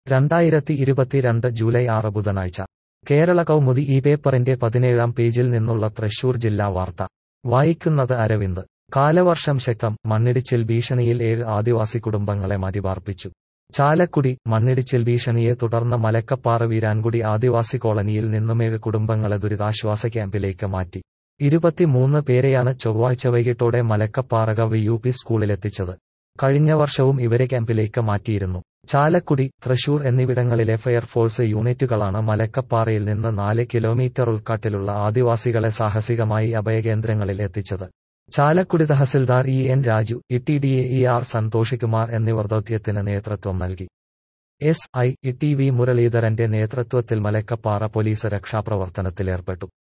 രണ്ടായിരത്തി ഇരുപത്തിരണ്ട് ജൂലൈ ആറ് ബുധനാഴ്ച കേരള കൗമുദി ഈ പേപ്പറിന്റെ പതിനേഴാം പേജിൽ നിന്നുള്ള തൃശൂർ ജില്ലാ വാർത്ത വായിക്കുന്നത് അരവിന്ദ് കാലവർഷം ശക്തം മണ്ണിടിച്ചിൽ ഭീഷണിയിൽ ഏഴ് ആദിവാസി കുടുംബങ്ങളെ മാറ്റിപാർപ്പിച്ചു ചാലക്കുടി മണ്ണിടിച്ചിൽ ഭീഷണിയെ തുടർന്ന് മലക്കപ്പാറ വീരാൻകുടി ആദിവാസി കോളനിയിൽ നിന്നും ഏഴ് കുടുംബങ്ങളെ ദുരിതാശ്വാസ ക്യാമ്പിലേക്ക് മാറ്റി ഇരുപത്തിമൂന്ന് പേരെയാണ് ചൊവ്വാഴ്ച വൈകിട്ടോടെ മലക്കപ്പാറകവ് യു പി സ്കൂളിലെത്തിച്ചത് കഴിഞ്ഞ വർഷവും ഇവരെ ക്യാമ്പിലേക്ക് മാറ്റിയിരുന്നു ചാലക്കുടി തൃശൂർ എന്നിവിടങ്ങളിലെ ഫയർഫോഴ്സ് യൂണിറ്റുകളാണ് മലക്കപ്പാറയിൽ നിന്ന് നാല് കിലോമീറ്റർ ഉൾക്കാട്ടിലുള്ള ആദിവാസികളെ സാഹസികമായി അഭയകേന്ദ്രങ്ങളിൽ എത്തിച്ചത് Chalakudy tahsildar E N Raju E D A E R Santhosh Kumar എന്നിവർ ദൗത്യത്തിന് നേതൃത്വം നൽകി എസ് ഐ ടി വി മുരളീധരന്റെ നേതൃത്വത്തിൽ മലക്കപ്പാറ പോലീസ് രക്ഷാപ്രവർത്തനത്തിലേർപ്പെട്ടു